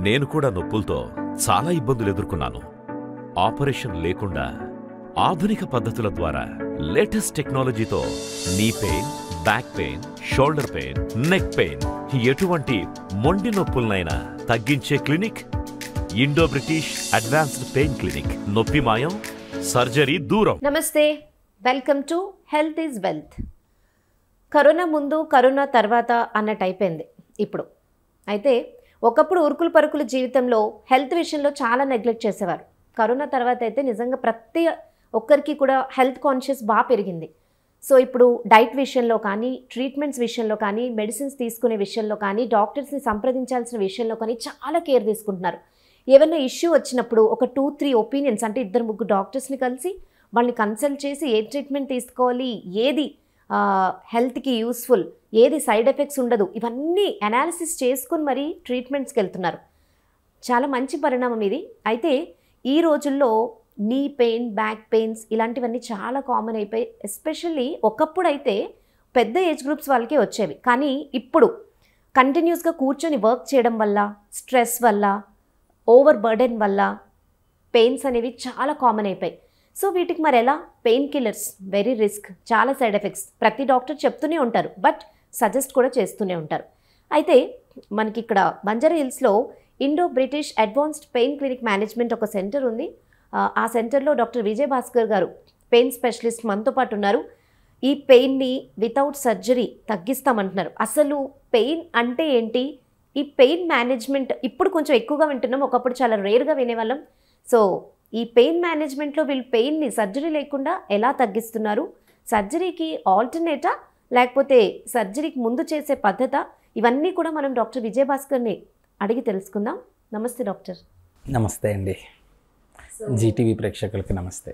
నేను కూడా నొప్పులతో చాలా ఇబ్బందులు ఎదుర్కొన్నాను ఆపరేషన్ లేకుండా ఆధునిక పద్ధతుల ద్వారా లేటెస్ట్ టెక్నాలజీతో knee pain back pain shoulder pain neck pain ఎటువంటి మొండి నొప్పులనైనా తగ్గించే clinic Indo British advanced pain clinic నొప్పి మాయం సర్జరీ దూరం నమస్తే welcome to health is wealth corona ముందు కరోనా తర్వాత అన్నట్టు అయిపోయింది ఇప్పుడు అయితే ఒకప్పుడు ఉరుకులు పరుకుల జీవితంలో హెల్త్ విషయంలో చాలా నెగ్లెక్ట్ చేసేవారు కరోనా తర్వాత అయితే నిజంగా ప్రతి ఒక్కరికి కూడా హెల్త్ కాన్షియస్ బాగా పెరిగింది సో ఇప్పుడు డైట్ విషయంలో కానీ ట్రీట్మెంట్స్ విషయంలో కానీ మెడిసిన్స్ తీసుకునే విషయంలో కానీ డాక్టర్స్ని సంప్రదించాల్సిన విషయంలో కానీ చాలా కేర్ తీసుకుంటున్నారు ఏమైనా ఇష్యూ వచ్చినప్పుడు ఒక టూ త్రీ ఒపీనియన్స్ అంటే ఇద్దరు ముగ్గురు డాక్టర్స్ని కలిసి వాళ్ళని కన్సల్ట్ చేసి ఏ ట్రీట్మెంట్ తీసుకోవాలి ఏది హెల్త్కి యూస్ఫుల్ ఏది సైడ్ ఎఫెక్ట్స్ ఉండదు ఇవన్నీ అనాలిసిస్ చేసుకుని మరీ ట్రీట్మెంట్స్కి వెళ్తున్నారు చాలా మంచి పరిణామం ఇది అయితే ఈ రోజుల్లో నీ పెయిన్ బ్యాక్ పెయిన్స్ ఇలాంటివన్నీ చాలా కామన్ అయిపోయి ఎస్పెషల్లీ ఒకప్పుడు అయితే పెద్ద ఏజ్ గ్రూప్స్ వాళ్ళకే వచ్చేవి కానీ ఇప్పుడు కంటిన్యూస్గా కూర్చొని వర్క్ చేయడం వల్ల స్ట్రెస్ వల్ల ఓవర్ బర్డెన్ వల్ల పెయిన్స్ అనేవి చాలా కామన్ అయిపోయాయి సో వీటికి మరి ఎలా పెయిన్ కిల్లర్స్ వెరీ రిస్క్ చాలా సైడ్ ఎఫెక్ట్స్ ప్రతి డాక్టర్ చెప్తూనే ఉంటారు బట్ సజెస్ట్ కూడా చేస్తూనే ఉంటారు అయితే మనకి ఇక్కడ బంజారా హిల్స్లో Indo British advanced pain clinic management ఒక సెంటర్ ఉంది ఆ, ఆ సెంటర్లో డాక్టర్ విజయ్ భాస్కర్ గారు పెయిన్ స్పెషలిస్ట్ మనతో పాటు ఉన్నారు ఈ పెయిన్ని వితౌట్ సర్జరీ తగ్గిస్తామంటున్నారు అసలు పెయిన్ అంటే ఏంటి ఈ పెయిన్ మేనేజ్మెంట్ ఇప్పుడు కొంచెం ఎక్కువగా వింటున్నాం ఒకప్పుడు చాలా రేర్గా వినేవాళ్ళం సో ఈ పెయిన్ మేనేజ్మెంట్లో వీళ్ళు పెయిన్ని సర్జరీ లేకుండా ఎలా తగ్గిస్తున్నారు సర్జరీకి ఆల్టర్నేటా లేకపోతే సర్జరీకి ముందు చేసే పద్ధత ఇవన్నీ కూడా మనం డాక్టర్ విజయభాస్కర్ని అడిగి తెలుసుకుందాం నమస్తే డాక్టర్ నమస్తే అండి జీటీవీ ప్రేక్షకులకి నమస్తే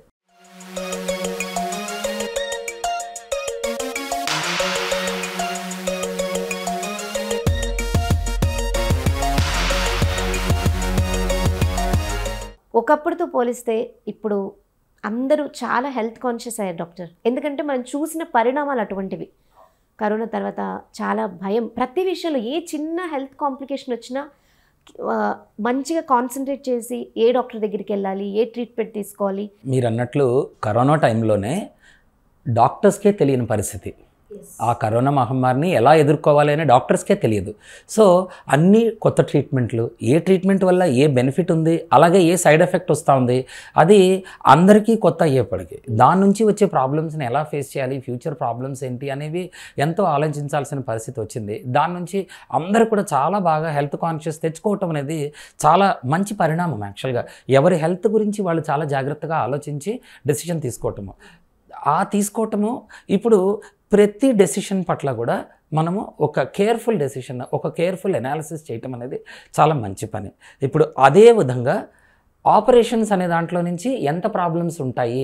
ఒకప్పుడుతో పోలిస్తే ఇప్పుడు అందరూ చాలా హెల్త్ కాన్షియస్ అయ్యారు డాక్టర్ ఎందుకంటే మనం చూసిన పరిణామాలు అటువంటివి కరోనా తర్వాత చాలా భయం ప్రతి విషయంలో ఏ చిన్న హెల్త్ కాంప్లికేషన్ వచ్చినా ఆ, మంచిగా కాన్సన్ట్రేట్ చేసి ఏ డాక్టర్ దగ్గరికి వెళ్ళాలి ఏ ట్రీట్మెంట్ తీసుకోవాలి మీరు అన్నట్లు కరోనా టైంలోనే డాక్టర్స్కే తెలియని పరిస్థితి ఆ కరోనా మహమ్మారిని ఎలా ఎదుర్కోవాలి అని డాక్టర్స్కే తెలియదు సో అన్ని కొత్త ట్రీట్మెంట్లు ఏ ట్రీట్మెంట్ వల్ల ఏ బెనిఫిట్ ఉంది అలాగే ఏ సైడ్ ఎఫెక్ట్ వస్తూ ఉంది అది అందరికీ కొత్త అయ్యేప్పటికి దాని నుంచి వచ్చే ప్రాబ్లమ్స్ని ఎలా ఫేస్ చేయాలి ఫ్యూచర్ ప్రాబ్లమ్స్ ఏంటి అనేవి ఎంతో ఆలోచించాల్సిన పరిస్థితి వచ్చింది దాని నుంచి అందరూ కూడా చాలా బాగా హెల్త్ కాన్షియస్ తెచ్చుకోవటం అనేది చాలా మంచి పరిణామం యాక్చువల్గా ఎవరి హెల్త్ గురించి వాళ్ళు చాలా జాగ్రత్తగా ఆలోచించి డెసిషన్ తీసుకోవటము ఆ తీసుకోవటము ఇప్పుడు ప్రతి డెసిషన్ పట్ల కూడా మనము ఒక కేర్ఫుల్ డెసిషన్ ఒక కేర్ఫుల్ అనాలిసిస్ చేయటం అనేది చాలా మంచి పని ఇప్పుడు అదే విధంగా ఆపరేషన్స్ అనే దాంట్లో నుంచి ఎంత ప్రాబ్లమ్స్ ఉంటాయి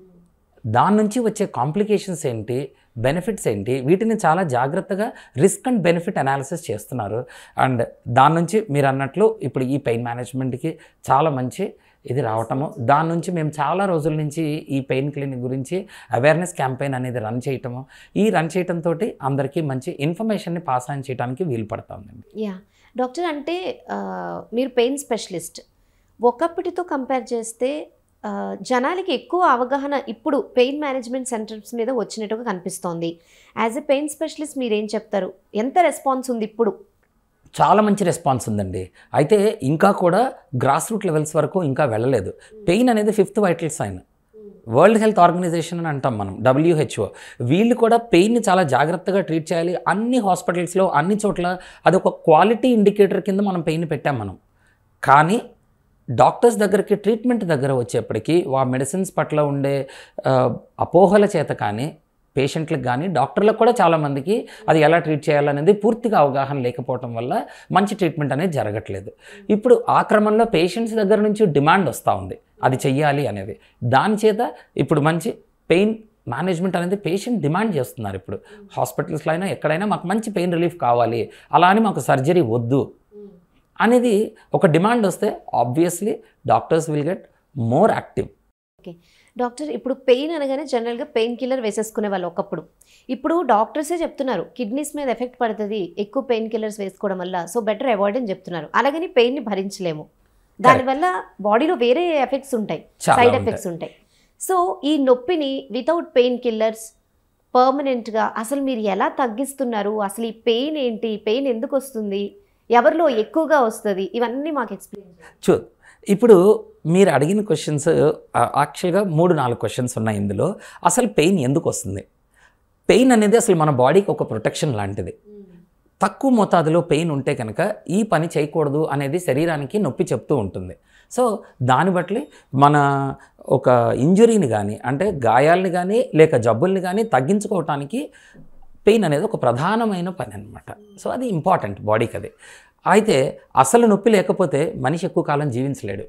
దాని నుంచి వచ్చే కాంప్లికేషన్స్ ఏంటి బెనిఫిట్స్ ఏంటి వీటిని చాలా జాగ్రత్తగా రిస్క్ అండ్ బెనిఫిట్ అనాలిసిస్ చేస్తున్నారు అండ్ దాని నుంచి మీరు అన్నట్లు ఇప్పుడు ఈ పెయిన్ మేనేజ్మెంట్కి చాలా మంచి ఇది రావటము దాని నుంచి మేము చాలా రోజుల నుంచి ఈ పెయిన్ క్లినిక్ గురించి అవేర్నెస్ క్యాంపెయిన్ అనేది రన్ చేయటము ఈ రన్ చేయటంతో అందరికీ మంచి ఇన్ఫర్మేషన్ని పాస్ ఆన్ చేయడానికి వీలు పడుతుందండి యా డాక్టర్ అంటే ఆ, మీరు పెయిన్ స్పెషలిస్ట్ ఒకప్పటితో కంపేర్ చేస్తే ఆ, జనాలకి ఎక్కువ అవగాహన ఇప్పుడు పెయిన్ మేనేజ్మెంట్ సెంటర్స్ మీద వచ్చినట్టుగా కనిపిస్తోంది యాజ్ ఎ పెయిన్ స్పెషలిస్ట్ మీరు ఏం చెప్తారు ఎంత రెస్పాన్స్ ఉంది ఇప్పుడు చాలా మంచి రెస్పాన్స్ ఉందండి అయితే ఇంకా కూడా గ్రాస్ రూట్ లెవెల్స్ వరకు ఇంకా వెళ్ళలేదు పెయిన్ అనేది fifth vital sign World Health Organization అని అంటాం మనం డబ్ల్యూహెచ్ఓ వీళ్ళు కూడా పెయిన్ని చాలా జాగ్రత్తగా ట్రీట్ చేయాలి అన్ని హాస్పిటల్స్లో అన్ని చోట్ల అది ఒక క్వాలిటీ ఇండికేటర్ కింద మనం పెయిన్ పెట్టాం మనం కానీ డాక్టర్స్ దగ్గరికి ట్రీట్మెంట్ దగ్గర వచ్చేప్పటికీ ఆ మెడిసిన్స్ పట్ల ఉండే ఆ, అపోహల చేత కానీ పేషెంట్లకు కానీ డాక్టర్లకు కూడా చాలామందికి అది ఎలా ట్రీట్ చేయాలనేది పూర్తిగా అవగాహన లేకపోవటం వల్ల మంచి ట్రీట్మెంట్ అనేది జరగట్లేదు ఇప్పుడు ఆ క్రమంలో పేషెంట్స్ దగ్గర నుంచి డిమాండ్ వస్తూ ఉంది అది చెయ్యాలి అనేది దాని చేత ఇప్పుడు మంచి పెయిన్ మేనేజ్మెంట్ అనేది పేషెంట్ డిమాండ్ చేస్తున్నారు ఇప్పుడు హాస్పిటల్స్లో అయినా ఎక్కడైనా మాకు మంచి పెయిన్ రిలీఫ్ కావాలి అలా అని మాకు సర్జరీ వద్దు అనేది ఒక డిమాండ్ వస్తే obviously doctors will get more active doctor ఇప్పుడు పెయిన్ అనగానే జనరల్గా పెయిన్ కిల్లర్ వేసేసుకునే వాళ్ళు ఒకప్పుడు ఇప్పుడు డాక్టర్సే చెప్తున్నారు కిడ్నీస్ మీద ఎఫెక్ట్ పడుతుంది ఎక్కువ పెయిన్ కిల్లర్స్ వేసుకోవడం వల్ల సో బెటర్ అవాయిడ్ అని చెప్తున్నారు అలాగని పెయిన్ని భరించలేము దానివల్ల బాడీలో వేరే ఎఫెక్ట్స్ ఉంటాయి చాలా సైడ్ ఉంటాయి. ఎఫెక్ట్స్ ఉంటాయి సో ఈ నొప్పిని వితౌట్ పెయిన్ కిల్లర్స్ పర్మనెంట్గా అసలు మీరు ఎలా తగ్గిస్తున్నారు అసలు ఈ పెయిన్ ఏంటి పెయిన్ ఎందుకు వస్తుంది ఎవరిలో ఎక్కువగా వస్తుంది ఇవన్నీ మాకు ఎక్స్ప్లెయిన్ చూ ఇప్పుడు మీరు అడిగిన క్వశ్చన్స్ యాక్చువల్గా మూడు నాలుగు క్వశ్చన్స్ ఉన్నాయి ఇందులో అసలు పెయిన్ ఎందుకు వస్తుంది పెయిన్ అనేది అసలు మన బాడీకి ఒక ప్రొటెక్షన్ లాంటిది తక్కువ మోతాదులో పెయిన్ ఉంటే కనుక ఈ పని చేయకూడదు అనేది శరీరానికి నొప్పి చెప్తూ ఉంటుంది సో దాన్ని బట్టి మన ఒక ఇంజురీని కానీ అంటే గాయాలని కానీ లేక జబ్బుల్ని కానీ తగ్గించుకోవటానికి పెయిన్ అనేది ఒక ప్రధానమైన పని అనమాట సో అది ఇంపార్టెంట్ బాడీకి అది అయితే అసలు నొప్పి లేకపోతే మనిషి ఎక్కువ కాలం జీవించలేడు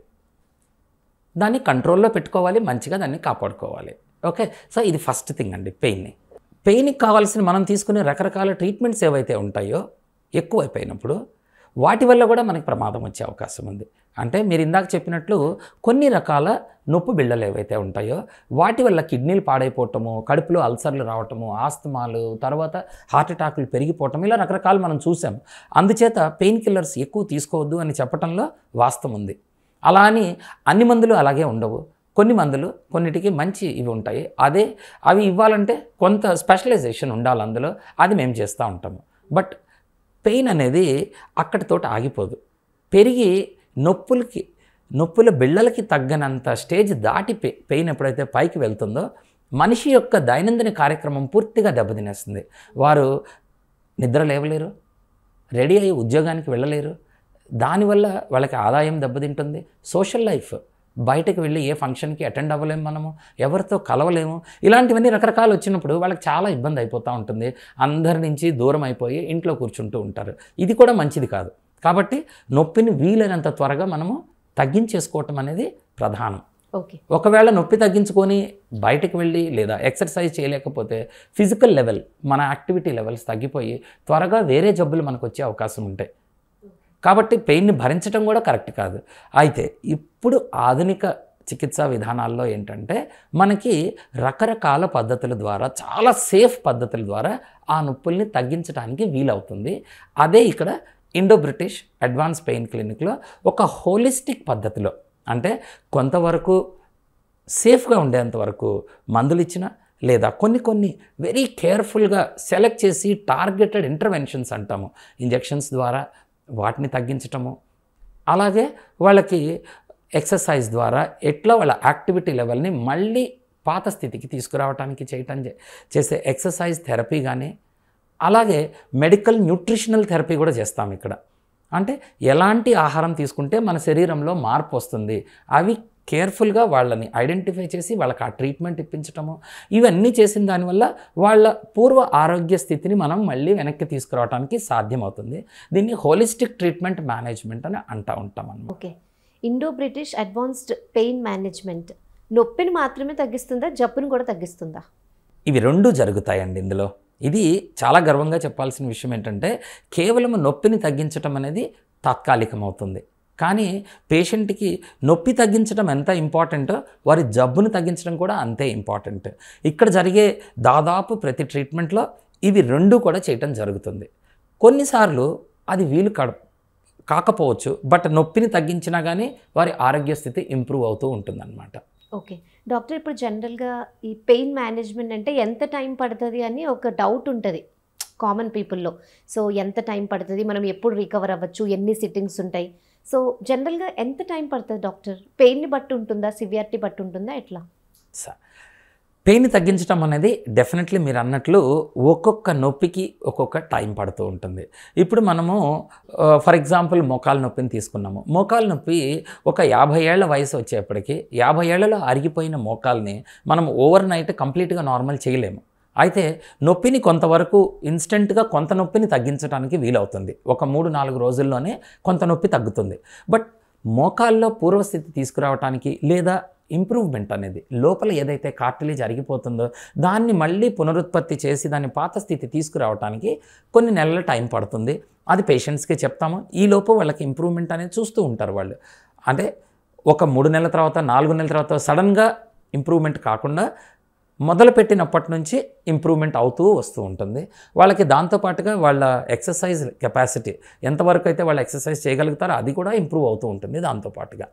దాన్ని కంట్రోల్లో పెట్టుకోవాలి మంచిగా దాన్ని కాపాడుకోవాలి ఓకే సో ఇది ఫస్ట్ థింగ్ అండి పెయిన్ని పెయిన్కి కావాల్సిన మనం తీసుకునే రకరకాల ట్రీట్మెంట్స్ ఏవైతే ఉంటాయో ఎక్కువైపోయినప్పుడు వాటి వల్ల కూడా మనకి ప్రమాదం వచ్చే అవకాశం ఉంది అంటే మీరు ఇందాక చెప్పినట్లు కొన్ని రకాల నొప్పి బిళ్ళలు ఏవైతే ఉంటాయో వాటి వల్ల కిడ్నీలు పాడైపోవటము కడుపులో అల్సర్లు రావటము ఆస్తమాలు తర్వాత హార్ట్ అటాకులు పెరిగిపోవటం ఇలా రకరకాలు మనం చూసాం అందుచేత పెయిన్ కిల్లర్స్ ఎక్కువ తీసుకోవద్దు అని చెప్పడంలో వాస్తవం ఉంది అలా అని అన్ని మందులు అలాగే ఉండవు కొన్ని మందులు కొన్నిటికి మంచి ఇవి ఉంటాయి అదే అవి ఇవ్వాలంటే కొంత స్పెషలైజేషన్ ఉండాలి అందులో అది మేము చేస్తూ ఉంటాము బట్ పెయిన్ అనేది అక్కడితోటి ఆగిపోదు పెరిగి నొప్పులకి నొప్పుల బిళ్ళలకి తగ్గనంత స్టేజ్ దాటి పె పెయిన్ ఎప్పుడైతే పైకి వెళ్తుందో మనిషి యొక్క దైనందిన కార్యక్రమం పూర్తిగా దెబ్బతినేస్తుంది వారు నిద్ర లేవలేరు రెడీ అయ్యి ఉద్యోగానికి వెళ్ళలేరు దానివల్ల వాళ్ళకి ఆదాయం దెబ్బతింటుంది సోషల్ లైఫ్ బయటకు వెళ్ళి ఏ ఫంక్షన్కి అటెండ్ అవ్వలేము మనము ఎవరితో కలవలేము ఇలాంటివన్నీ రకరకాలు వచ్చినప్పుడు వాళ్ళకి చాలా ఇబ్బంది అయిపోతూ ఉంటుంది అందరి నుంచి దూరం అయిపోయి ఇంట్లో కూర్చుంటూ ఉంటారు ఇది కూడా మంచిది కాదు కాబట్టి నొప్పిని వీలైనంత త్వరగా మనము తగ్గించేసుకోవటం అనేది ప్రధానం ఓకే ఒకవేళ నొప్పి తగ్గించుకొని బయటకు వెళ్ళి లేదా ఎక్సర్సైజ్ చేయలేకపోతే ఫిజికల్ లెవెల్ మన యాక్టివిటీ లెవెల్స్ తగ్గిపోయి త్వరగా వేరే జబ్బులు మనకు వచ్చే అవకాశం ఉంటాయి కాబట్టి పెయిన్ని భరించడం కూడా కరెక్ట్ కాదు అయితే ఇప్పుడు ఆధునిక చికిత్సా విధానాల్లో ఏంటంటే మనకి రకరకాల పద్ధతుల ద్వారా చాలా సేఫ్ పద్ధతుల ద్వారా ఆ నొప్పుల్ని తగ్గించడానికి వీలవుతుంది అదే ఇక్కడ ఇండో బ్రిటిష్ అడ్వాన్స్ పెయిన్ క్లినిక్లో ఒక హోలిస్టిక్ పద్ధతిలో అంటే కొంతవరకు సేఫ్గా ఉండేంత వరకు మందులు ఇచ్చిన లేదా కొన్ని కొన్ని వెరీ కేర్ఫుల్గా సెలెక్ట్ చేసి టార్గెటెడ్ ఇంటర్వెన్షన్స్ అంటాము ఇంజెక్షన్స్ ద్వారా వాటిని తగ్గించటము అలాగే వాళ్ళకి ఎక్సర్సైజ్ ద్వారా ఎట్లా వాళ్ళ యాక్టివిటీ లెవెల్ని మళ్ళీ పాత స్థితికి తీసుకురావడానికి చేయటం చే- చేసే ఎక్సర్సైజ్ థెరపీ కానీ అలాగే మెడికల్ న్యూట్రిషనల్ థెరపీ కూడా చేస్తాం ఇక్కడ అంటే ఎలాంటి ఆహారం తీసుకుంటే మన శరీరంలో మార్పు వస్తుంది అవి కేర్ఫుల్గా వాళ్ళని ఐడెంటిఫై చేసి వాళ్ళకి ఆ ట్రీట్మెంట్ ఇప్పించటము ఇవన్నీ చేసిన దానివల్ల వాళ్ళ పూర్వ ఆరోగ్య స్థితిని మనం మళ్ళీ వెనక్కి తీసుకురావడానికి సాధ్యమవుతుంది దీన్ని హోలిస్టిక్ ట్రీట్మెంట్ మేనేజ్మెంట్ అని అంటూ ఉంటాం అన్నమాట okay Indo British advanced pain management నొప్పిని మాత్రమే తగ్గిస్తుందా జబ్బును కూడా తగ్గిస్తుందా ఇవి రెండు జరుగుతాయండి ఇందులో ఇది చాలా గర్వంగా చెప్పాల్సిన విషయం ఏంటంటే కేవలం నొప్పిని తగ్గించటం అనేది తాత్కాలికం అవుతుంది కానీ పేషెంట్కి నొప్పి తగ్గించడం ఎంత ఇంపార్టెంటో వారి జబ్బును తగ్గించడం కూడా అంతే ఇంపార్టెంట్ ఇక్కడ జరిగే దాదాపు ప్రతి ట్రీట్మెంట్లో ఇవి రెండు కూడా చేయటం జరుగుతుంది కొన్నిసార్లు అది వీలు కాడ కాకపోవచ్చు బట్ నొప్పిని తగ్గించినా కానీ వారి ఆరోగ్య స్థితి ఇంప్రూవ్ అవుతూ ఉంటుందన్నమాట ఓకే డాక్టర్ ఇప్పుడు జనరల్గా ఈ పెయిన్ మేనేజ్మెంట్ అంటే ఎంత టైం పడుతుంది అని ఒక డౌట్ ఉంటుంది కామన్ పీపుల్లో సో ఎంత టైం పడుతుంది మనం ఎప్పుడు రికవర్ అవ్వచ్చు ఎన్ని సిట్టింగ్స్ ఉంటాయి సో జనరల్గా ఎంత టైం పడుతుంది డాక్టర్ పెయిన్ని బట్టి ఉంటుందా సివియారిటీ బట్టి ఉంటుందా ఎట్లా స- పెయిన్ తగ్గించడం అనేది డెఫినెట్లీ మీరు అన్నట్లు ఒక్కొక్క నొప్పికి ఒక్కొక్క టైం పడుతూ ఉంటుంది ఇప్పుడు మనము ఫర్ ఎగ్జాంపుల్ మోకాలు నొప్పిని తీసుకున్నాము మోకాలు నొప్పి ఒక యాభై ఏళ్ల వయసు వచ్చేప్పటికి యాభై ఏళ్లలో అరిగిపోయిన మోకాల్ని మనం ఓవర్ నైట్ కంప్లీట్గా నార్మల్ చేయలేము అయితే నొప్పిని కొంతవరకు ఇన్స్టెంట్గా కొంత నొప్పిని తగ్గించడానికి వీలవుతుంది ఒక మూడు నాలుగు రోజుల్లోనే కొంత నొప్పి తగ్గుతుంది బట్ మోకాల్లో పూర్వస్థితి తీసుకురావడానికి లేదా ఇంప్రూవ్మెంట్ అనేది లోపల ఏదైతే కార్టిలేజ్ అరిగిపోతుందో దాన్ని మళ్ళీ పునరుత్పత్తి చేసి దాన్ని పాత స్థితి తీసుకురావడానికి కొన్ని నెలల టైం పడుతుంది అది పేషెంట్స్కి చెప్తాము ఈ లోపు వాళ్ళకి ఇంప్రూవ్మెంట్ అనేది చూస్తూ ఉంటారు వాళ్ళు అంటే ఒక మూడు నెలల తర్వాత నాలుగు నెలల తర్వాత సడన్గా ఇంప్రూవ్మెంట్ కాకుండా మొదలుపెట్టినప్పటి నుంచి ఇంప్రూవ్మెంట్ అవుతూ వస్తూ ఉంటుంది వాళ్ళకి దాంతోపాటుగా వాళ్ళ ఎక్సర్సైజ్ కెపాసిటీ ఎంతవరకు అయితే వాళ్ళు ఎక్సర్సైజ్ చేయగలుగుతారో అది కూడా ఇంప్రూవ్ అవుతూ ఉంటుంది దాంతోపాటుగా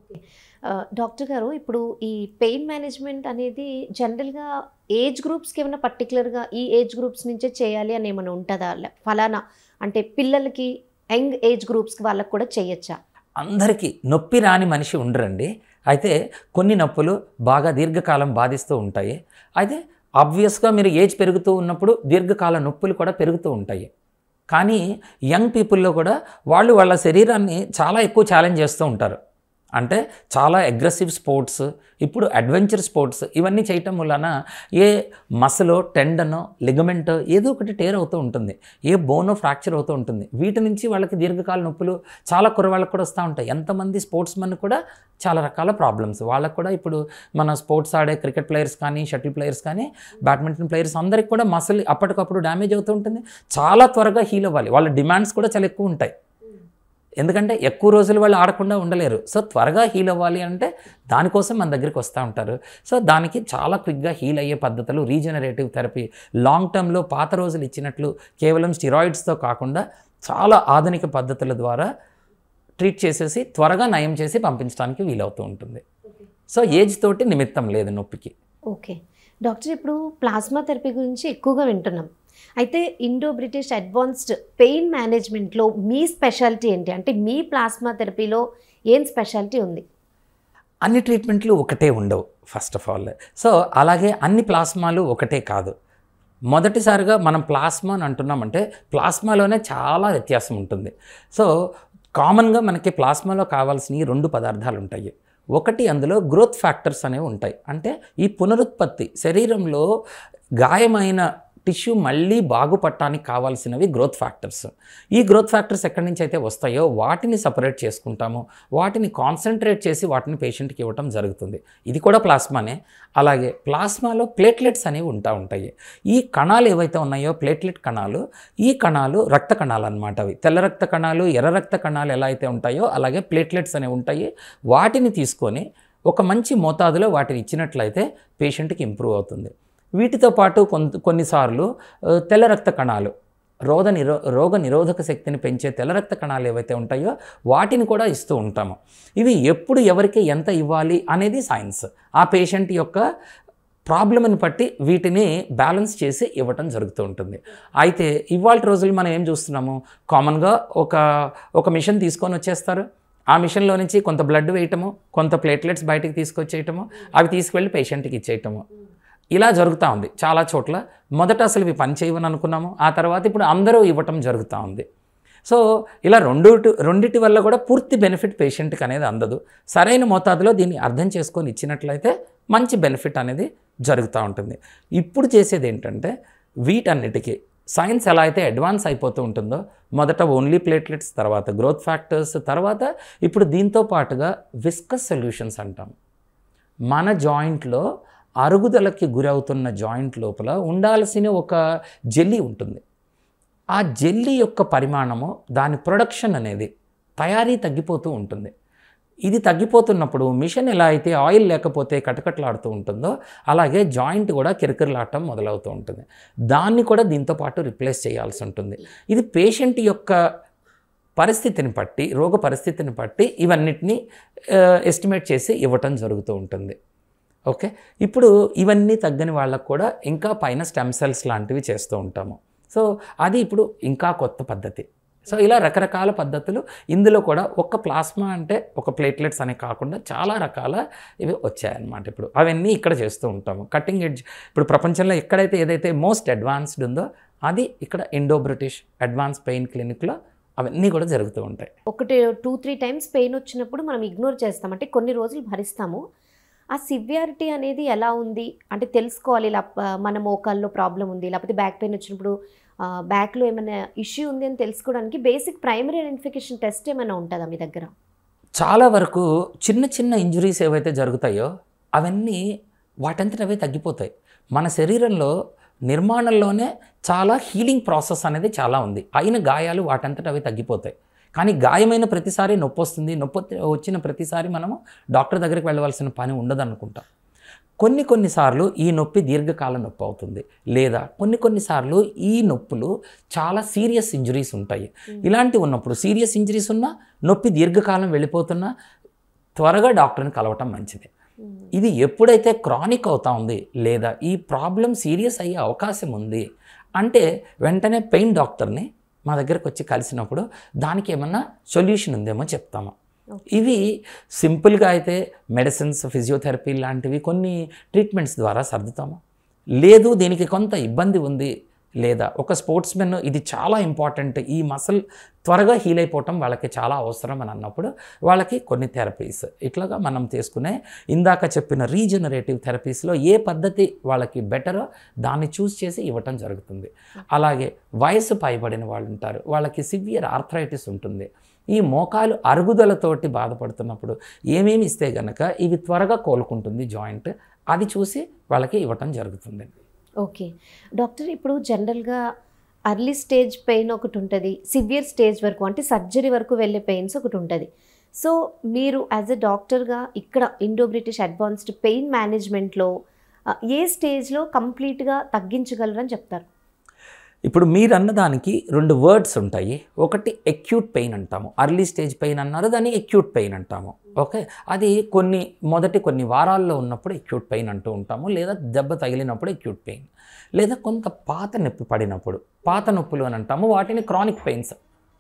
ఆ, డాక్టర్ గారు ఇప్పుడు ఈ పెయిన్ మేనేజ్మెంట్ అనేది జనరల్గా ఏజ్ గ్రూప్స్కి ఏమైనా పర్టికులర్గా ఈ ఏజ్ గ్రూప్స్ నుంచే చేయాలి అని ఏమైనా ఉంటుందా లే- ఫలానా అంటే పిల్లలకి యంగ్ ఏజ్ గ్రూప్స్కి వాళ్ళకి కూడా చేయొచ్చా అందరికీ నొప్పి రాని మనిషి ఉండరండి అయితే కొన్ని నొప్పులు బాగా దీర్ఘకాలం బాధిస్తూ ఉంటాయి అయితే ఆబ్వియస్గా మీరు ఏజ్ పెరుగుతూ ఉన్నప్పుడు దీర్ఘకాల నొప్పులు కూడా పెరుగుతూ ఉంటాయి కానీ యంగ్ పీపుల్లో కూడా వాళ్ళు వాళ్ళ శరీరాన్ని చాలా ఎక్కువ ఛాలెంజ్ చేస్తూ ఉంటారు అంటే చాలా అగ్రెసివ్ స్పోర్ట్స్ ఇప్పుడు అడ్వెంచర్ స్పోర్ట్స్ ఇవన్నీ చేయటం వలన ఏ మసలో టెండనో లిగమెంట్ ఏదో ఒకటి టేర్ అవుతూ ఉంటుంది ఏ బోనో ఫ్రాక్చర్ అవుతూ ఉంటుంది వీటి నుంచి వాళ్ళకి దీర్ఘకాల నొప్పులు చాలా కురవాళ్ళకు కూడా వస్తూ ఉంటాయి ఎంతమంది స్పోర్ట్స్ మెన్ కూడా చాలా రకాల ప్రాబ్లమ్స్ వాళ్ళకు కూడా ఇప్పుడు మన స్పోర్ట్స్ ఆడే క్రికెట్ ప్లేయర్స్ కానీ షటిల్ ప్లేయర్స్ కానీ బ్యాడ్మింటన్ ప్లేయర్స్ అందరికి కూడా మసల్ అప్పటికప్పుడు డ్యామేజ్ అవుతూ ఉంటుంది చాలా త్వరగా హీల్ అవ్వాలి వాళ్ళ డిమాండ్స్ కూడా చాలా ఎక్కువ ఉంటాయి ఎందుకంటే ఎక్కువ రోజులు వాళ్ళు ఆడకుండా ఉండలేరు సో త్వరగా హీల్ అవ్వాలి అంటే దానికోసం మన దగ్గరికి వస్తూ ఉంటారు సో దానికి చాలా క్విక్గా హీల్ అయ్యే పద్ధతులు రీజనరేటివ్ థెరపీ లాంగ్ టర్మ్లో పాత రోజులు ఇచ్చినట్లు కేవలం స్టిరాయిడ్స్తో కాకుండా చాలా ఆధునిక పద్ధతుల ద్వారా ట్రీట్ చేసేసి త్వరగా నయం చేసి పంపించడానికి వీలవుతూ ఉంటుంది సో ఏజ్ తోటి నిమిత్తం లేదు నొప్పికి ఓకే డాక్టర్ ఇప్పుడు ప్లాస్మా థెరపీ గురించి ఎక్కువగా వింటున్నాం అయితే ఇండో బ్రిటిష్ అడ్వాన్స్డ్ పెయిన్ మేనేజ్మెంట్లో మీ స్పెషాలిటీ ఏంటి అంటే మీ ప్లాస్మా థెరపీలో ఏం స్పెషాలిటీ ఉంది అన్ని ట్రీట్మెంట్లు ఒకటే ఉండవు ఫస్ట్ ఆఫ్ ఆల్ సో అలాగే అన్ని ప్లాస్మాలు ఒకటే కాదు మొదటిసారిగా మనం ప్లాస్మా అని అంటున్నామంటే ప్లాస్మాలోనే చాలా వ్యత్యాసం ఉంటుంది సో కామన్గా మనకి ప్లాస్మాలో కావాల్సిన రెండు పదార్థాలు ఉంటాయి ఒకటి అందులో గ్రోత్ ఫ్యాక్టర్స్ అనేవి ఉంటాయి అంటే ఈ పునరుత్పత్తి శరీరంలో గాయమైన టిష్యూ మళ్ళీ బాగుపడటానికి కావాల్సినవి గ్రోత్ ఫ్యాక్టర్స్ ఈ గ్రోత్ ఫ్యాక్టర్స్ ఎక్కడి నుంచి అయితే వస్తాయో వాటిని సపరేట్ చేసుకుంటాము వాటిని కాన్సన్ట్రేట్ చేసి వాటిని పేషెంట్కి ఇవ్వటం జరుగుతుంది ఇది కూడా ప్లాస్మానే అలాగే ప్లాస్మాలో ప్లేట్లెట్స్ అనేవి ఉంటా ఉంటాయి ఈ కణాలు ఏవైతే ఉన్నాయో ప్లేట్లెట్ కణాలు ఈ కణాలు రక్త కణాలు అనమాట అవి తెల్ల రక్త కణాలు ఎర్ర రక్త కణాలు ఎలా అయితే ఉంటాయో అలాగే ప్లేట్లెట్స్ అనేవి ఉంటాయి వాటిని తీసుకొని ఒక మంచి మోతాదులో వాటిని ఇచ్చినట్లయితే పేషెంట్కి ఇంప్రూవ్ అవుతుంది వీటితో పాటు కొంత కొన్నిసార్లు ఆ, తెల్ల రక్త కణాలు రోగ నిరో రోగ నిరోధక శక్తిని పెంచే తెల్ల రక్త కణాలు ఏవైతే ఉంటాయో వాటిని కూడా ఇస్తూ ఉంటాము ఇవి ఎప్పుడు ఎవరికి ఎంత ఇవ్వాలి అనేది సైన్స్ ఆ పేషెంట్ యొక్క ప్రాబ్లమ్ని బట్టి వీటిని బ్యాలెన్స్ చేసి ఇవ్వటం జరుగుతూ ఉంటుంది అయితే ఇవాళ రోజులు మనం ఏం చూస్తున్నాము కామన్గా ఒక ఒక మిషన్ తీసుకొని వచ్చేస్తారు ఆ మిషన్లో నుంచి కొంత బ్లడ్ వేయటము కొంత ప్లేట్లెట్స్ బయటికి తీసుకొచ్చేయటము అవి తీసుకువెళ్ళి పేషెంట్కి ఇచ్చేయటము ఇలా జరుగుతూ ఉంది చాలా చోట్ల మొదట అసలు ఇవి పని చేయవని అనుకున్నాము ఆ తర్వాత ఇప్పుడు అందరూ ఇవ్వటం జరుగుతూ ఉంది సో ఇలా రెండు రెండిటి వల్ల కూడా పూర్తి బెనిఫిట్ పేషెంట్కి అనేది అందదు సరైన మోతాదులో దీన్ని అర్థం చేసుకొని ఇచ్చినట్లయితే మంచి బెనిఫిట్ అనేది జరుగుతూ ఉంటుంది ఇప్పుడు చేసేది ఏంటంటే వీటన్నిటికీ సైన్స్ ఎలా అయితే అడ్వాన్స్ అయిపోతూ ఉంటుందో మొదట ఓన్లీ ప్లేట్లెట్స్ తర్వాత గ్రోత్ ఫ్యాక్టర్స్ తర్వాత ఇప్పుడు దీంతో పాటుగా విస్కస్ సొల్యూషన్స్ అంటాం మన జాయింట్లో అరుగుదలకి గురవుతున్న జాయింట్ లోపల ఉండాల్సిన ఒక జెల్లీ ఉంటుంది ఆ జెల్లీ యొక్క పరిమాణము దాని ప్రొడక్షన్ అనేది తయారీ తగ్గిపోతూ ఉంటుంది ఇది తగ్గిపోతున్నప్పుడు మిషన్ ఎలా అయితే ఆయిల్ లేకపోతే కటకట్లాడుతూ ఉంటుందో అలాగే జాయింట్ కూడా కిరకిరలాడటం మొదలవుతూ ఉంటుంది దాన్ని కూడా దీంతో పాటు రిప్లేస్ చేయాల్సి ఉంటుంది ఇది పేషెంట్ యొక్క పరిస్థితిని బట్టి రోగ పరిస్థితిని బట్టి ఇవన్నిటిని ఎస్టిమేట్ చేసి ఇవ్వటం జరుగుతూ ఉంటుంది ఓకే ఇప్పుడు ఇవన్నీ తగ్గని వాళ్ళకు కూడా ఇంకా పైన స్టెమ్ సెల్స్ లాంటివి చేస్తూ ఉంటాము సో అది ఇప్పుడు ఇంకా కొత్త పద్ధతి సో ఇలా రకరకాల పద్ధతులు ఇందులో కూడా ఒక్క ప్లాస్మా అంటే ఒక ప్లేట్లెట్స్ అనే కాకుండా చాలా రకాల ఇవి వచ్చాయన్నమాట ఇప్పుడు అవన్నీ ఇక్కడ చేస్తూ ఉంటాము కటింగ్ ఎడ్జ్ ఇప్పుడు ప్రపంచంలో ఎక్కడైతే ఏదైతే మోస్ట్ అడ్వాన్స్డ్ ఉందో అది ఇక్కడ ఇండో బ్రిటిష్ అడ్వాన్స్ పెయిన్ క్లినిక్లో అవన్నీ కూడా జరుగుతూ ఉంటాయి ఒకటి టూ త్రీ టైమ్స్ పెయిన్ వచ్చినప్పుడు మనం ఇగ్నోర్ చేస్తాం అంటే కొన్ని రోజులు భరిస్తాము ఆ సివియారిటీ అనేది ఎలా ఉంది అంటే తెలుసుకోవాలి ఇలా ఆ, మన మోకాల్లో ప్రాబ్లం ఉంది లేకపోతే బ్యాక్ పెయిన్ వచ్చినప్పుడు ఆ, బ్యాక్లో ఏమైనా ఇష్యూ ఉంది అని తెలుసుకోవడానికి బేసిక్ ప్రైమరీ ఐడెంటిఫికేషన్ టెస్ట్ ఏమైనా ఉంటుందా మీ దగ్గర చాలా వరకు చిన్న చిన్న ఇంజురీస్ ఏవైతే జరుగుతాయో అవన్నీ వాటంతట అవే తగ్గిపోతాయి మన శరీరంలో నిర్మాణంలోనే చాలా హీలింగ్ ప్రాసెస్ అనేది చాలా ఉంది అయిన గాయాలు వాటంతట అవి తగ్గిపోతాయి కానీ గాయమైన ప్రతిసారి నొప్పి వస్తుంది నొప్పి వచ్చి- వచ్చిన ప్రతిసారి మనము డాక్టర్ దగ్గరికి వెళ్ళవలసిన పని ఉండదు అనుకుంటాం కొన్ని కొన్నిసార్లు ఈ నొప్పి దీర్ఘకాల నొప్పి అవుతుంది లేదా కొన్ని కొన్నిసార్లు ఈ నొప్పులు చాలా సీరియస్ ఇంజరీస్ ఉంటాయి ఇలాంటివి ఉన్నప్పుడు సీరియస్ ఇంజరీస్ ఉన్నా నొప్పి దీర్ఘకాలం వెళ్ళిపోతున్నా త్వరగా డాక్టర్ని కలవటం మంచిది ఇది ఎప్పుడైతే క్రానిక్ అవుతా ఉంది లేదా ఈ ప్రాబ్లం సీరియస్ అయ్యే అవకాశం ఉంది అంటే వెంటనే పెయిన్ డాక్టర్ని మా దగ్గరకు వచ్చి కలిసినప్పుడు దానికి ఏమన్నా సొల్యూషన్ ఉందేమో చెప్తాము ఇవి సింపుల్గా అయితే మెడిసిన్స్ ఫిజియోథెరపీ లాంటివి కొన్ని ట్రీట్మెంట్స్ ద్వారా సర్దుతాము లేదు దీనికి కొంత ఇబ్బంది ఉంది లేదా ఒక స్పోర్ట్స్ మెన్ ఇది చాలా ఇంపార్టెంట్ ఈ మసిల్ త్వరగా హీల్ అయిపోవటం వాళ్ళకి చాలా అవసరం అని అన్నప్పుడు వాళ్ళకి కొన్ని థెరపీస్ ఇట్లాగా మనం తీసుకునే ఇందాక చెప్పిన రీజనరేటివ్ థెరపీస్లో ఏ పద్ధతి వాళ్ళకి బెటరో దాన్ని చూస్ చేసి ఇవ్వటం జరుగుతుంది అలాగే వయసు పైబడిన వాళ్ళు ఉంటారు వాళ్ళకి సివియర్ ఆర్థరైటిస్ ఉంటుంది ఈ మోకాలు అరుగుదలతోటి బాధపడుతున్నప్పుడు ఏమేమి ఇస్తే గనక ఇవి త్వరగా కోలుకుంటుంది జాయింట్ అది చూసి వాళ్ళకి ఇవ్వటం జరుగుతుంది ఓకే డాక్టర్ ఇప్పుడు జనరల్గా అర్లీ స్టేజ్ పెయిన్ ఒకటి ఉంటుంది సివియర్ స్టేజ్ వరకు అంటే సర్జరీ వరకు వెళ్ళే పెయిన్స్ ఒకటి ఉంటుంది సో మీరు యాజ్ ఎ డాక్టర్గా ఇక్కడ ఇండో బ్రిటిష్ అడ్వాన్స్డ్ పెయిన్ మేనేజ్మెంట్లో ఏ స్టేజ్లో కంప్లీట్గా తగ్గించగలరని చెప్తారు ఇప్పుడు మీరు అన్నదానికి రెండు వర్డ్స్ ఉంటాయి ఒకటి ఎక్యూట్ పెయిన్ అంటాము అర్లీ స్టేజ్ పెయిన్ అన్నారు దాన్ని ఎక్యూట్ పెయిన్ అంటాము ఓకే అది కొన్ని మొదటి కొన్ని వారాల్లో ఉన్నప్పుడు ఎక్యూట్ పెయిన్ అంటూ ఉంటాము లేదా దెబ్బ తగిలినప్పుడు ఎక్యూట్ పెయిన్ లేదా కొంత పాత నొప్పి పడినప్పుడు పాత నొప్పులు అని అంటాము వాటిని క్రానిక్ పెయిన్స్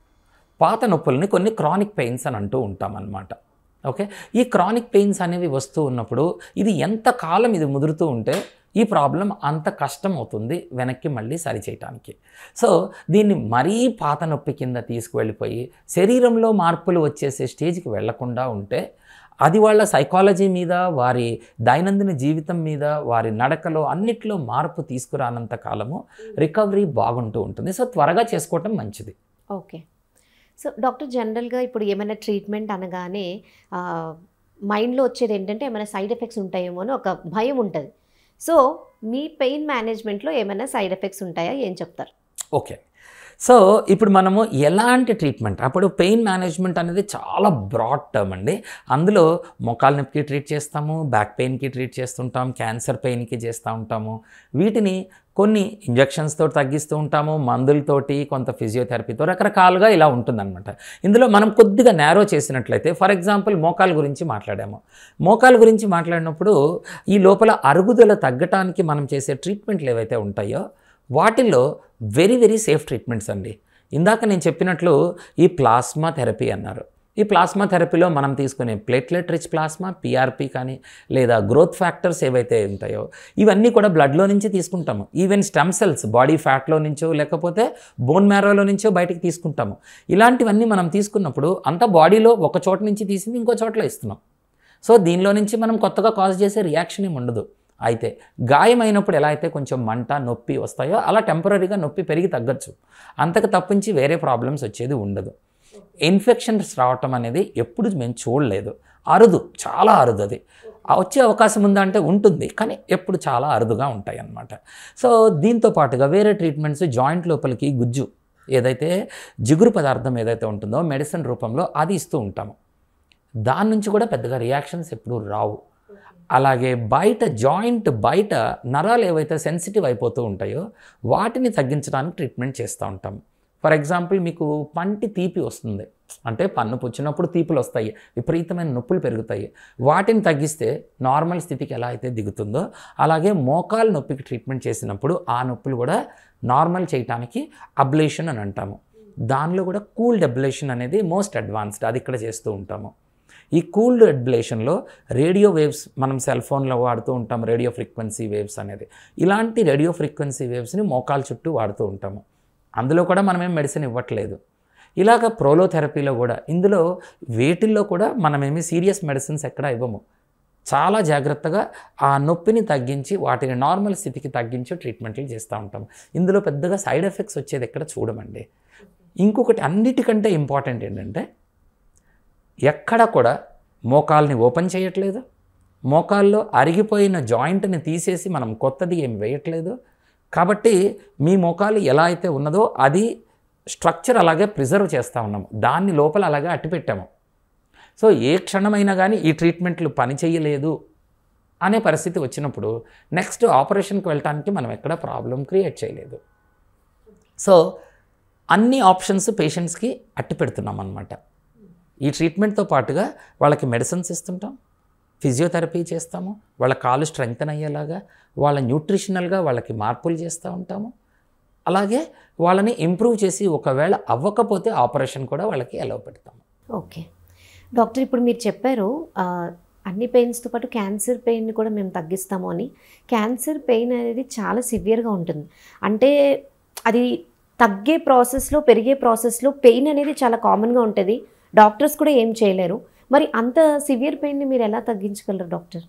పాత నొప్పుల్ని కొన్ని క్రానిక్ పెయిన్స్ అని అంటూ ఉంటాం అన్నమాట ఓకే ఈ క్రానిక్ పెయిన్స్ అనేవి వస్తూ ఉన్నప్పుడు ఇది ఎంత కాలం ఇది ముదురుతూ ఉంటే ఈ ప్రాబ్లం అంత కష్టం అవుతుంది వెనక్కి మళ్ళీ సరిచేయటానికి సో దీన్ని మరీ పాత నొప్పి కింద తీసుకువెళ్ళిపోయి శరీరంలో మార్పులు వచ్చేసే స్టేజ్కి వెళ్లకుండా ఉంటే అది వాళ్ళ సైకాలజీ మీద వారి దైనందిన జీవితం మీద వారి నడకలో అన్నిట్లో మార్పు తీసుకురానంత కాలము రికవరీ బాగుంటూ ఉంటుంది సో త్వరగా చేసుకోవటం మంచిది ఓకే సో డాక్టర్ జనరల్గా ఇప్పుడు ఏమైనా ట్రీట్మెంట్ అనగానే ఆ, మైండ్లో వచ్చేది ఏంటంటే ఏమైనా సైడ్ ఎఫెక్ట్స్ ఉంటాయేమో అని ఒక భయం ఉంటుంది సో మీ పెయిన్ మేనేజ్మెంట్లో ఏమైనా సైడ్ ఎఫెక్ట్స్ ఉంటాయా ఏం చెప్తారు ఓకే సో ఇప్పుడు మనము ఎలాంటి ట్రీట్మెంట్ అప్పుడు పెయిన్ మేనేజ్మెంట్ అనేది చాలా బ్రాడ్ టర్మ్ అండి అందులో మోకాల నొప్పికి ట్రీట్ చేస్తాము బ్యాక్ పెయిన్కి ట్రీట్ చేస్తుంటాం క్యాన్సర్ పెయిన్కి చేస్తూ ఉంటాము వీటిని కొన్ని ఇంజెక్షన్స్తో తగ్గిస్తూ ఉంటాము మందులతోటి కొంత ఫిజియోథెరపీతో రకరకాలుగా ఇలా ఉంటుందన్నమాట ఇందులో మనం కొద్దిగా నేరో చేసినట్లయితే ఫర్ ఎగ్జాంపుల్ మోకాల గురించి మాట్లాడాము మోకాల గురించి మాట్లాడినప్పుడు ఈ లోపల అరుగుదల తగ్గటానికి మనం చేసే ట్రీట్మెంట్లు ఏవైతే ఉంటాయో వాటిల్లో వెరీ వెరీ సేఫ్ ట్రీట్మెంట్స్ అండి ఇందాక నేను చెప్పినట్లు ఈ ప్లాస్మా థెరపీ అన్నారు ఈ ప్లాస్మా థెరపీలో మనం తీసుకునే ప్లేట్లెట్ రిచ్ ప్లాస్మా పిఆర్పి కానీ లేదా గ్రోత్ ఫ్యాక్టర్స్ ఏవైతే ఉంటాయో ఇవన్నీ కూడా బ్లడ్లో నుంచి తీసుకుంటాము ఈవెన్ స్టెమ్ సెల్స్ బాడీ ఫ్యాట్లో నుంచో లేకపోతే బోన్ మ్యారోలో నుంచో బయటికి తీసుకుంటాము ఇలాంటివన్నీ మనం తీసుకున్నప్పుడు అంతా బాడీలో ఒక చోట నుంచి తీసింది ఇంకో చోట్ల ఇస్తున్నాం సో దీనిలో నుంచి మనం కొత్తగా కాజ్ చేసే రియాక్షన్ ఏమి ఉండదు అయితే గాయమైనప్పుడు ఎలా అయితే కొంచెం మంట నొప్పి వస్తాయో అలా టెంపరీగా నొప్పి పెరిగి తగ్గచ్చు అంతకు తప్పించి వేరే ప్రాబ్లమ్స్ వచ్చేది ఉండదు ఇన్ఫెక్షన్స్ రావటం అనేది ఎప్పుడు మేము చూడలేదు అరుదు చాలా అరుదు అది ఆ వచ్చే అవకాశం ఉందా అంటే ఉంటుంది కానీ ఎప్పుడు చాలా అరుదుగా ఉంటాయి అన్నమాట సో దీంతో పాటుగా వేరే ట్రీట్మెంట్స్ జాయింట్ లోపలికి గుజ్జు ఏదైతే జిగురు పదార్థం ఏదైతే ఉంటుందో మెడిసిన్ రూపంలో అది ఇస్తూ ఉంటాము దాని నుంచి కూడా పెద్దగా రియాక్షన్స్ ఎప్పుడు రావు అలాగే బయట జాయింట్ బయట నరాలు ఏవైతే సెన్సిటివ్ అయిపోతూ ఉంటాయో వాటిని తగ్గించడానికి ట్రీట్మెంట్ చేస్తూ ఉంటాం ఫర్ ఎగ్జాంపుల్ మీకు పంటి తీపి వస్తుంది అంటే పన్ను పుచ్చినప్పుడు తీపులు వస్తాయి విపరీతమైన నొప్పులు పెరుగుతాయి వాటిని తగ్గిస్తే నార్మల్ స్థితికి ఎలా అయితే దిగుతుందో అలాగే మోకాలు నొప్పికి ట్రీట్మెంట్ చేసినప్పుడు ఆ నొప్పులు కూడా నార్మల్ చేయటానికి అబ్లేషన్ అని అంటాము దానిలో కూడా కూల్డ్ అబ్లేషన్ అనేది మోస్ట్ అడ్వాన్స్డ్ అది ఇక్కడ చేస్తూ ఉంటాము ఈ కూల్డ్ అడ్బ్లేషన్లో రేడియో వేవ్స్ మనం సెల్ ఫోన్లో వాడుతూ ఉంటాం రేడియో ఫ్రీక్వెన్సీ వేవ్స్ అనేది ఇలాంటి రేడియో ఫ్రీక్వెన్సీ వేవ్స్ని మోకాల చుట్టూ వాడుతూ ఉంటాము అందులో కూడా మనమేం మెడిసిన్ ఇవ్వట్లేదు ఇలాగ ప్రోలోథెరపీలో కూడా ఇందులో వేటిల్లో కూడా మనమేమి సీరియస్ మెడిసిన్స్ ఎక్కడ ఇవ్వము చాలా జాగ్రత్తగా ఆ నొప్పిని తగ్గించి వాటిని నార్మల్ స్థితికి తగ్గించి ట్రీట్మెంట్లు చేస్తూ ఉంటాం ఇందులో పెద్దగా సైడ్ ఎఫెక్ట్స్ వచ్చేది ఎక్కడ చూడమండి ఇంకొకటి అన్నిటికంటే ఇంపార్టెంట్ ఏంటంటే ఎక్కడ కూడా మోకాల్ని ఓపెన్ చేయట్లేదు మోకాల్లో అరిగిపోయిన జాయింట్ని తీసేసి మనం కొత్తది ఏం వేయట్లేదు కాబట్టి మీ మోకాలు ఎలా అయితే ఉన్నదో అది స్ట్రక్చర్ అలాగే ప్రిజర్వ్ చేస్తూ ఉన్నాము దాన్ని లోపల అలాగే అట్టిపెట్టాము సో ఏ క్షణమైనా కానీ ఈ ట్రీట్మెంట్లు పని చేయలేదు అనే పరిస్థితి వచ్చినప్పుడు నెక్స్ట్ ఆపరేషన్కి వెళ్ళటానికి మనం ఎక్కడ ప్రాబ్లం క్రియేట్ చేయలేదు సో అన్ని ఆప్షన్స్ పేషెంట్స్కి అట్టి పెడుతున్నాం అనమాట ఈ ట్రీట్మెంట్తో పాటుగా వాళ్ళకి మెడిసిన్స్ ఇస్తుంటాం ఫిజియోథెరపీ చేస్తాము వాళ్ళ కాలు స్ట్రెంగ్తన్ అయ్యేలాగా వాళ్ళ న్యూట్రిషనల్గా వాళ్ళకి మార్పులు చేస్తూ ఉంటాము అలాగే వాళ్ళని ఇంప్రూవ్ చేసి ఒకవేళ అవ్వకపోతే ఆపరేషన్ కూడా వాళ్ళకి అలవ్ పెడతాము ఓకే డాక్టర్ ఇప్పుడు మీరు చెప్పారు ఆ, అన్ని పెయిన్స్తో పాటు క్యాన్సర్ పెయిన్ కూడా మేము తగ్గిస్తాము అని క్యాన్సర్ పెయిన్ అనేది చాలా సివియర్గా ఉంటుంది అంటే అది తగ్గే ప్రాసెస్లో పెరిగే ప్రాసెస్లో పెయిన్ అనేది చాలా కామన్గా ఉంటుంది డాక్టర్స్ కూడా ఏం చేయలేరు మరి అంత సివియర్ పెయిన్ని మీరు ఎలా తగ్గించగలరు డాక్టర్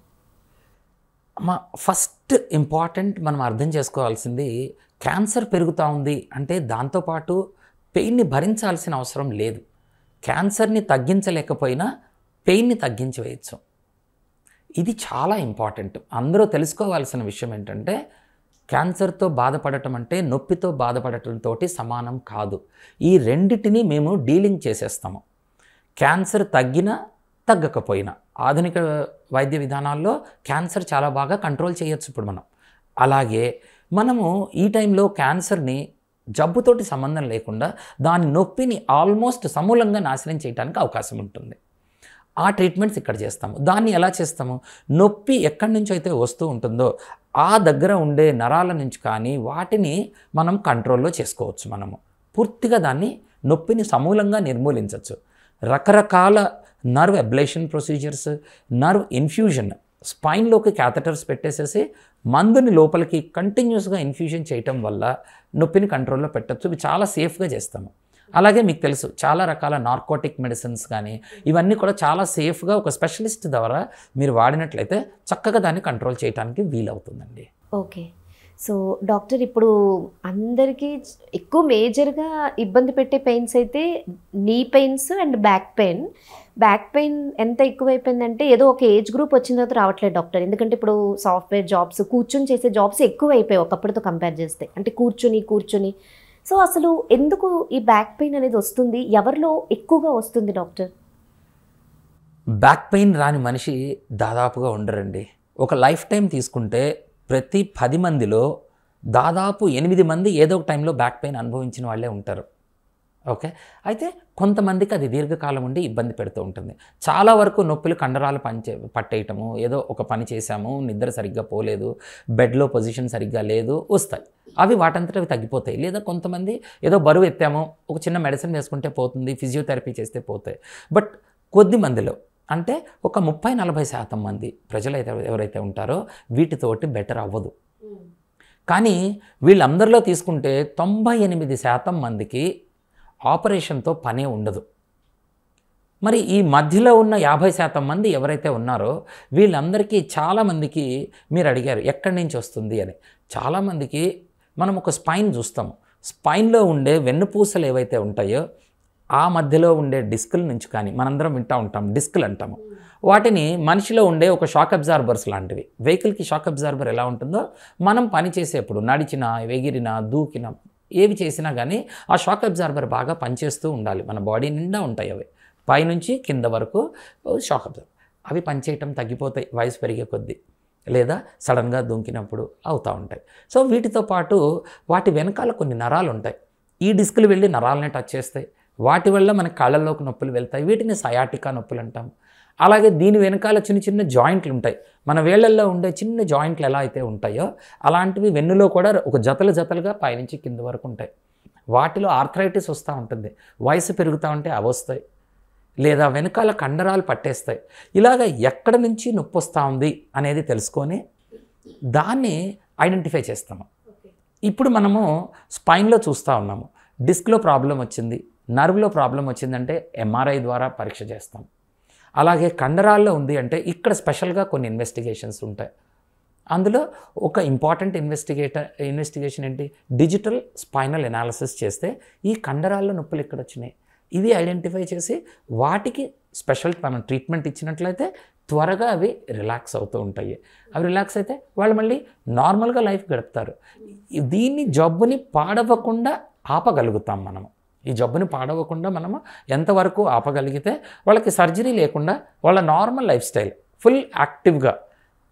మా ఫస్ట్ ఇంపార్టెంట్ మనం అర్థం చేసుకోవాల్సింది క్యాన్సర్ పెరుగుతూ ఉంది అంటే దాంతోపాటు పెయిన్ని భరించాల్సిన అవసరం లేదు క్యాన్సర్ని తగ్గించలేకపోయినా పెయిన్ని తగ్గించవేయచ్చు ఇది చాలా ఇంపార్టెంట్ అందరూ తెలుసుకోవాల్సిన విషయం ఏంటంటే క్యాన్సర్తో బాధపడటం అంటే నొప్పితో బాధపడటంతో సమానం కాదు ఈ రెండిటిని మేము డీలింగ్ చేసేస్తాము క్యాన్సర్ తగ్గినా తగ్గకపోయినా ఆధునిక వైద్య విధానాల్లో క్యాన్సర్ చాలా బాగా కంట్రోల్ చేయొచ్చు ఇప్పుడు మనం అలాగే మనము ఈ టైంలో క్యాన్సర్ని జబ్బుతోటి సంబంధం లేకుండా దాని నొప్పిని ఆల్మోస్ట్ సమూలంగా నాశనం చేయడానికి అవకాశం ఉంటుంది ఆ ట్రీట్మెంట్స్ ఇక్కడ చేస్తాము దాన్ని ఎలా చేస్తాము నొప్పి ఎక్కడి నుంచి అయితే వస్తూ ఉంటుందో ఆ దగ్గర ఉండే నరాల నుంచి కానీ వాటిని మనం కంట్రోల్లో చేసుకోవచ్చు మనము పూర్తిగా దాన్ని నొప్పిని సమూలంగా నిర్మూలించవచ్చు రకరకాల nerve ablation procedures nerve infusion స్పైన్లోకి క్యాథటర్స్ పెట్టేసేసి మందుని లోపలికి కంటిన్యూస్గా ఇన్ఫ్యూజన్ చేయటం వల్ల నొప్పిని కంట్రోల్లో పెట్టచ్చు ఇవి చాలా సేఫ్గా చేస్తాము అలాగే మీకు తెలుసు చాలా రకాల నార్కోటిక్ మెడిసిన్స్ కానీ ఇవన్నీ కూడా చాలా సేఫ్గా ఒక స్పెషలిస్ట్ ద్వారా మీరు వాడినట్లయితే చక్కగా దాన్ని కంట్రోల్ చేయడానికి వీలవుతుందండి ఓకే సో డాక్టర్ ఇప్పుడు అందరికీ ఎక్కువ మేజర్గా ఇబ్బంది పెట్టే పెయిన్స్ అయితే knee pains and back pain back pain ఎంత ఎక్కువైపోయిందంటే ఏదో ఒక ఏజ్ గ్రూప్ వచ్చిన తర్వాత రావట్లేదు డాక్టర్ ఎందుకంటే ఇప్పుడు సాఫ్ట్వేర్ జాబ్స్ కూర్చొని చేసే జాబ్స్ ఎక్కువ అయిపోయాయి ఒకప్పటితో కంపేర్ చేస్తే అంటే కూర్చుని కూర్చుని సో అసలు ఎందుకు ఈ బ్యాక్ పెయిన్ అనేది వస్తుంది ఎవరిలో ఎక్కువగా వస్తుంది డాక్టర్ బ్యాక్ పెయిన్ రాని మనిషి దాదాపుగా ఉండరండి ఒక లైఫ్ టైం తీసుకుంటే ప్రతి పది మందిలో దాదాపు ఎనిమిది మంది ఏదో ఒక టైంలో బ్యాక్ పెయిన్ అనుభవించిన వాళ్ళే ఉంటారు ఓకే అయితే కొంతమందికి అది దీర్ఘకాలం ఉండి ఇబ్బంది పెడుతూ ఉంటుంది చాలా వరకు నొప్పులు కండరాలు పంచే పట్టేయటము ఏదో ఒక పని చేశాము నిద్ర సరిగ్గా పోలేదు బెడ్లో పొజిషన్ సరిగ్గా లేదు వస్తాయి అవి వాటంతట అవి తగ్గిపోతాయి లేదా కొంతమంది ఏదో బరువు ఎత్తాము ఒక చిన్న మెడిసిన్ వేసుకుంటే పోతుంది ఫిజియోథెరపీ చేస్తే పోతాయి బట్ కొద్ది మందిలో అంటే ఒక ముప్పై నలభై శాతం మంది ప్రజలు అయితే ఎవరైతే ఉంటారో వీటితోటి బెటర్ అవ్వదు కానీ వీళ్ళందరిలో తీసుకుంటే తొంభై ఎనిమిది శాతం మందికి ఆపరేషన్తో పనే ఉండదు మరి ఈ మధ్యలో ఉన్న యాభై శాతం మంది ఎవరైతే ఉన్నారో వీళ్ళందరికీ చాలామందికి మీరు అడిగారు ఎక్కడి నుంచి వస్తుంది అని చాలామందికి మనం ఒక స్పైన్ చూస్తాము స్పైన్లో ఉండే వెన్నుపూసలు ఏవైతే ఉంటాయో ఆ మధ్యలో ఉండే డిస్కుల నుంచి కానీ మనందరం వింటూ ఉంటాం డిస్కులు అంటాము వాటిని మనిషిలో ఉండే ఒక షాక్ అబ్జార్బర్స్ లాంటివి వెహికల్కి షాక్ అబ్జార్బర్ ఎలా ఉంటుందో మనం పని చేసేప్పుడు నడిచినా ఎగిరినా దూకినా ఏవి చేసినా కానీ ఆ షాక్ అబ్జార్బర్ బాగా పనిచేస్తూ ఉండాలి మన బాడీ నిండా ఉంటాయి అవి పైనుంచి కింద వరకు షాక్ అబ్జార్బర్ అవి పనిచేయటం తగ్గిపోతాయి వయసు పెరిగే కొద్దీ లేదా సడన్గా దుంకినప్పుడు అవుతూ ఉంటాయి సో వీటితో పాటు వాటి వెనకాల కొన్ని నరాలు ఉంటాయి ఈ డిస్కులు వెళ్ళి నరాలని టచ్ చేస్తాయి వాటి వల్ల మన కాళ్ళల్లోకి నొప్పులు వెళ్తాయి వీటిని సయాటికా నొప్పులు అంటాం అలాగే దీని వెనకాల చిన్న చిన్న జాయింట్లు ఉంటాయి మన వేళ్ళల్లో ఉండే చిన్న జాయింట్లు ఎలా అయితే ఉంటాయో అలాంటివి వెన్నులో కూడా ఒక జతలు జతలుగా పైనుంచి కింద వరకు ఉంటాయి వాటిలో ఆర్థరైటిస్ వస్తూ ఉంటుంది వయసు పెరుగుతూ ఉంటే అవి వస్తాయి లేదా వెనకాల కండరాలు పట్టేస్తాయి ఇలాగ ఎక్కడ నుంచి నొప్పి వస్తూ ఉంది అనేది తెలుసుకొని దాన్ని ఐడెంటిఫై చేస్తాము ఇప్పుడు మనము స్పైన్లో చూస్తూ ఉన్నాము డిస్క్లో ప్రాబ్లం వచ్చింది నర్వ్లో ప్రాబ్లం వచ్చిందంటే ఎంఆర్ఐ ద్వారా పరీక్ష చేస్తాం అలాగే కండరాల్లో ఉంది అంటే ఇక్కడ స్పెషల్గా కొన్ని ఇన్వెస్టిగేషన్స్ ఉంటాయి అందులో ఒక ఇంపార్టెంట్ ఇన్వెస్టిగేటర్ ఇన్వెస్టిగేషన్ ఏంటి డిజిటల్ స్పైనల్ ఎనాలిసిస్ చేస్తే ఈ కండరాల్లో నొప్పులు ఎక్కడ వచ్చినాయి ఇది ఐడెంటిఫై చేసి వాటికి స్పెషల్ మనం ట్రీట్మెంట్ ఇచ్చినట్లయితే త్వరగా అవి రిలాక్స్ అవుతూ ఉంటాయి అవి రిలాక్స్ అయితే వాళ్ళు మళ్ళీ నార్మల్గా లైఫ్ గడుపుతారు దీన్ని జబ్బుని పాడవకుండా ఆపగలుగుతాం మనము ఈ జబ్బుని పాడవకుండా మనము ఎంతవరకు ఆపగలిగితే వాళ్ళకి సర్జరీ లేకుండా వాళ్ళ నార్మల్ లైఫ్ స్టైల్ ఫుల్ యాక్టివ్గా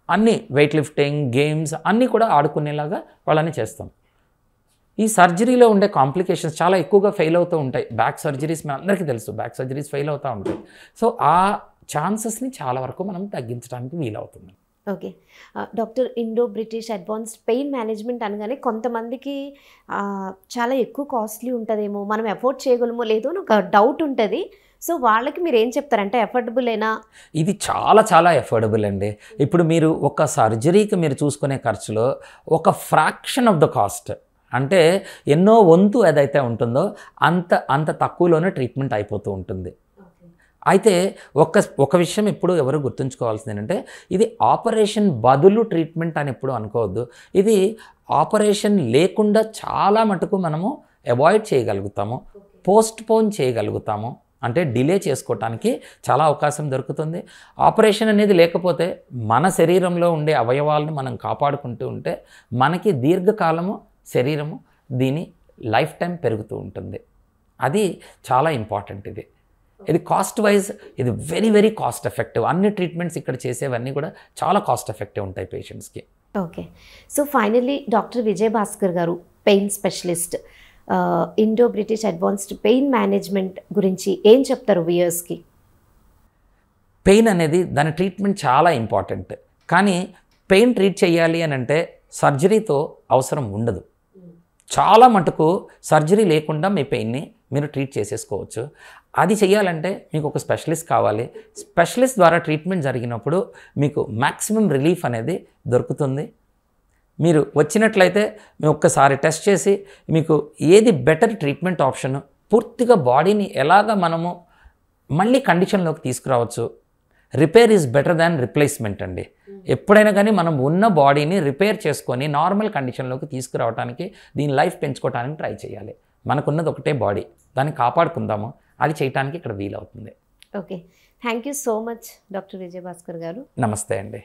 అన్నీ వెయిట్ లిఫ్టింగ్ గేమ్స్ అన్నీ కూడా ఆడుకునేలాగా వాళ్ళని చేస్తాం ఈ సర్జరీలో ఉండే కాంప్లికేషన్స్ చాలా ఎక్కువగా ఫెయిల్ అవుతూ ఉంటాయి బ్యాక్ సర్జరీస్ మన అందరికీ తెలుసు బ్యాక్ సర్జరీస్ ఫెయిల్ అవుతూ ఉంటాయి సో ఆ ఛాన్సెస్ని చాలా వరకు మనం తగ్గించడానికి వీలవుతుంది ఓకే ఆ, doctor Indo British advanced pain management అనగానే కొంతమందికి ఆ, చాలా ఎక్కువ కాస్ట్లీ ఉంటుందేమో మనం ఎఫోర్డ్ చేయగలమో లేదో అని ఒక డౌట్ ఉంటుంది సో వాళ్ళకి మీరు ఏం చెప్తారంటే ఎఫోర్డబుల్ అయినా ఇది చాలా చాలా ఎఫోర్డబుల్ అండి ఇప్పుడు మీరు ఒక సర్జరీకి మీరు చూసుకునే ఖర్చులో ఒక ఫ్రాక్షన్ ఆఫ్ ద కాస్ట్ అంటే ఎన్నో వంతు ఏదైతే ఉంటుందో అంత అంత తక్కువలోనే ట్రీట్మెంట్ అయిపోతూ ఉంటుంది అయితే ఒక ఒక విషయం ఎప్పుడు ఎవరు గుర్తుంచుకోవాల్సింది ఏంటంటే ఇది ఆపరేషన్ బదులు ట్రీట్మెంట్ అని ఎప్పుడు అనుకోవద్దు ఇది ఆపరేషన్ లేకుండా చాలా మటుకు మనము అవాయిడ్ చేయగలుగుతాము పోస్ట్ పోన్ చేయగలుగుతాము అంటే డిలే చేసుకోవటానికి చాలా అవకాశం దొరుకుతుంది ఆపరేషన్ అనేది లేకపోతే మన శరీరంలో ఉండే అవయవాలను మనం కాపాడుకుంటూ ఉంటే మనకి దీర్ఘకాలము శరీరము దీని లైఫ్ టైం పెరుగుతూ ఉంటుంది అది చాలా ఇంపార్టెంట్ ఇది ఇది కాస్ట్ వైజ్ ఇది వెరీ వెరీ కాస్ట్ ఎఫెక్టివ్ అన్ని ట్రీట్మెంట్స్ ఇక్కడ చేసేవన్నీ కూడా చాలా కాస్ట్ ఎఫెక్టివ్ ఉంటాయి పేషెంట్స్కి okay so finally doctor Vijay Bhaskar గారు pain specialist Indo British advanced pain management గురించి ఏం చెప్తారు వ్యూయర్స్కి పెయిన్ అనేది దాని ట్రీట్మెంట్ చాలా ఇంపార్టెంట్ కానీ పెయిన్ ట్రీట్ చేయాలి అని అంటే సర్జరీతో అవసరం ఉండదు చాలా మటుకు సర్జరీ లేకుండా మీ పెయిన్ని మీరు ట్రీట్ చేసేసుకోవచ్చు అది చేయాలంటే మీకు ఒక స్పెషలిస్ట్ కావాలి స్పెషలిస్ట్ ద్వారా ట్రీట్మెంట్ జరిగినప్పుడు మీకు మ్యాక్సిమం రిలీఫ్ అనేది దొరుకుతుంది మీరు వచ్చినట్లయితే మేము ఒక్కసారి టెస్ట్ చేసి మీకు ఏది బెటర్ ట్రీట్మెంట్ ఆప్షన్ పూర్తిగా బాడీని ఎలాగ మనము మళ్ళీ కండిషన్లోకి తీసుకురావచ్చు repair is better than replacement అండి ఎప్పుడైనా కానీ మనం ఉన్న బాడీని రిపేర్ చేసుకొని నార్మల్ కండిషన్లోకి తీసుకురావడానికి దీని లైఫ్ పెంచుకోవడానికి ట్రై చేయాలి మనకున్నది ఒకటే బాడీ దాన్ని కాపాడుకుందాము అది చేయడానికి ఇక్కడ వీలవుతుంది okay thank you so much doctor Vijay Bhaskar గారు నమస్తే అండి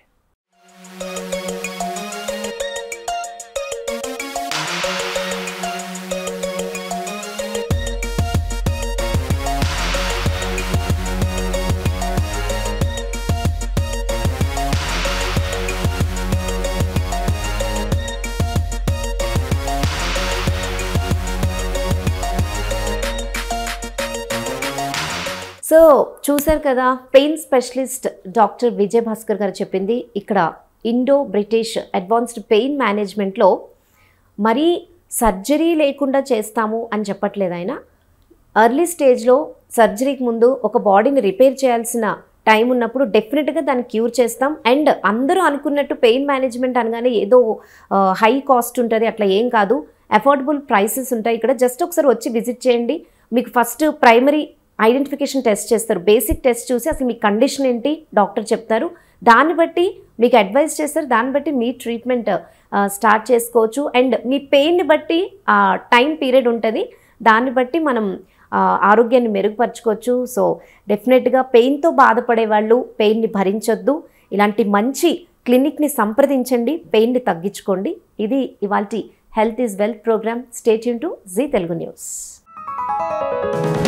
సో చూశారు కదా pain specialist doctor Vijay Bhaskar గారు చెప్పింది ఇక్కడ ఇండో బ్రిటిష్ అడ్వాన్స్డ్ పెయిన్ మేనేజ్మెంట్లో మరీ సర్జరీ లేకుండా చేస్తాము అని చెప్పట్లేదు ఆయన ఎర్లీ స్టేజ్లో సర్జరీకి ముందు ఒక బాడీని రిపేర్ చేయాల్సిన టైం ఉన్నప్పుడు డెఫినెట్గా దాన్ని క్యూర్ చేస్తాం అండ్ అందరూ అనుకున్నట్టు పెయిన్ మేనేజ్మెంట్ అనగానే ఏదో హై కాస్ట్ ఉంటుంది అట్లా ఏం కాదు అఫోర్డబుల్ ప్రైసెస్ ఉంటాయి ఇక్కడ జస్ట్ ఒకసారి వచ్చి విజిట్ చేయండి మీకు ఫస్ట్ ప్రైమరీ ఐడెంటిఫికేషన్ టెస్ట్ చేస్తారు బేసిక్ టెస్ట్ చూసి అసలు మీ కండిషన్ ఏంటి డాక్టర్ చెప్తారు దాన్ని బట్టి మీకు అడ్వైస్ చేస్తారు దాన్ని బట్టి మీ ట్రీట్మెంట్ స్టార్ట్ చేసుకోవచ్చు అండ్ మీ పెయిన్ని బట్టి టైం పీరియడ్ ఉంటుంది దాన్ని బట్టి మనం ఆ, ఆరోగ్యాన్ని మెరుగుపరచుకోవచ్చు సో డెఫినెట్గా పెయిన్తో బాధపడే వాళ్ళు పెయిన్ని భరించొద్దు ఇలాంటి మంచి క్లినిక్ని సంప్రదించండి పెయిన్ని తగ్గించుకోండి ఇది ఇవాల్టి health is wealth program stay యూన్ టు జీ తెలుగు న్యూస్